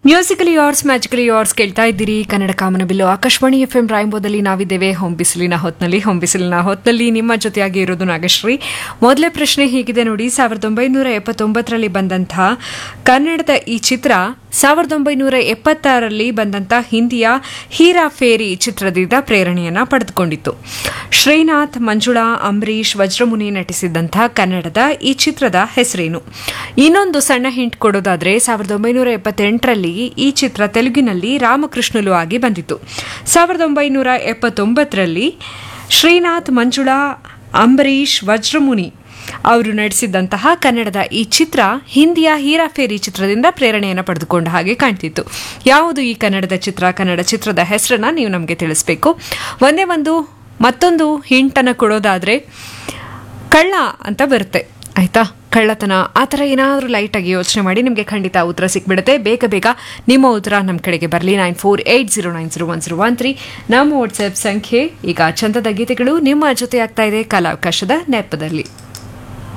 musically ಯಾರ್ಸ್ magically ಯಾರ್ಸ್ ಕೇಳ್ತಾ ಇದ್ದೀರಿ ಕನ್ನಡ ಕಾಮನಬಿಲ್ಲು ಆಕಾಶವಾಣಿ ಎಫ್ ಎಂ ರಾಯಂಬೋದಲ್ಲಿ ನಾವಿದ್ದೇವೆ ಹೊಂಬಿಸಿಲಿನ ಹೊತ್ನಲ್ಲಿ ಹೊಂಬಿಸಿಲಿನ ಹೊತ್ನಲ್ಲಿ ನಿಮ್ಮ ಜೊತೆಯಾಗಿ ಇರೋದು ನಾಗಶ್ರೀ ಮೊದಲೇ ಪ್ರಶ್ನೆ ಹೀಗಿದೆ ನೋಡಿ ಸಾವಿರದ ಒಂಬೈನೂರ ಎಪ್ಪತ್ತೊಂಬತ್ತರಲ್ಲಿ ಬಂದಂತಹ ಕನ್ನಡದ ಈ ಚಿತ್ರ ಸಾವಿರದ ಒಂಬೈನೂರ ಎಪ್ಪತ್ತಾರರಲ್ಲಿ ಬಂದಂಥ ಹಿಂದಿಯ ಹೀರಾ ಫೇರಿ ಚಿತ್ರದಿಂದ ಪ್ರೇರಣೆಯನ್ನ ಪಡೆದುಕೊಂಡಿತ್ತು ಶ್ರೀನಾಥ್ ಮಂಜುಳಾ ಅಂಬರೀಷ್ ವಜ್ರಮುನಿ ನಟಿಸಿದ್ದಂಥ ಕನ್ನಡದ ಈ ಚಿತ್ರದ ಹೆಸರೇನು ಇನ್ನೊಂದು ಸಣ್ಣ ಹಿಂಟ್ ಕೊಡೋದಾದ್ರೆ ಸಾವಿರದ ಒಂಬೈನೂರ ಎಪ್ಪತ್ತೆಂಟರಲ್ಲಿ ಈ ಚಿತ್ರ ತೆಲುಗಿನಲ್ಲಿ ರಾಮಕೃಷ್ಣಲು ಆಗಿ ಬಂದಿತ್ತು ಸಾವಿರದ ಒಂಬೈನೂರ ಎಪ್ಪತ್ತೊಂಬತ್ತರಲ್ಲಿ ಶ್ರೀನಾಥ್ ಮಂಜುಳಾ ಅಂಬರೀಷ್ ವಜ್ರಮುನಿ ಅವರು ನಡೆಸಿದ್ದಂತಹ ಕನ್ನಡದ ಈ ಚಿತ್ರ ಹಿಂದಿಯ ಹೀರಾಫೇರಿ ಚಿತ್ರದಿಂದ ಪ್ರೇರಣೆಯನ್ನು ಪಡೆದುಕೊಂಡ ಹಾಗೆ ಕಾಣ್ತಿತ್ತು ಯಾವುದು ಈ ಕನ್ನಡದ ಚಿತ್ರ ಕನ್ನಡ ಚಿತ್ರದ ಹೆಸರನ್ನ ನೀವು ನಮಗೆ ತಿಳಿಸ್ಬೇಕು ಒಂದೇ ಒಂದು ಮತ್ತೊಂದು ಹಿಂಟನ್ನು ಕೊಡೋದಾದ್ರೆ ಕಳ್ಳ ಅಂತ ಬರುತ್ತೆ ಆಯ್ತಾ ಕಳ್ಳತನ ಆ ಥರ ಏನಾದರೂ ಲೈಟಾಗಿ ಯೋಚನೆ ಮಾಡಿ ನಿಮಗೆ ಖಂಡಿತ ಉತ್ತರ ಸಿಕ್ಬಿಡುತ್ತೆ ಬೇಗ ಬೇಗ ನಿಮ್ಮ ಉತ್ತರ ನಮ್ಮ ಕಡೆಗೆ ಬರಲಿ nine four eight zero nine zero one zero one three ನಮ್ಮ ವಾಟ್ಸ್ಆ್ಯಪ್ ಸಂಖ್ಯೆ ಈಗ ಚಂದದ ಗೀತೆಗಳು ನಿಮ್ಮ ಜೊತೆ ಆಗ್ತಾ ಇದೆ ಕಲಾವಕಾಶದ ನೆಪದಲ್ಲಿ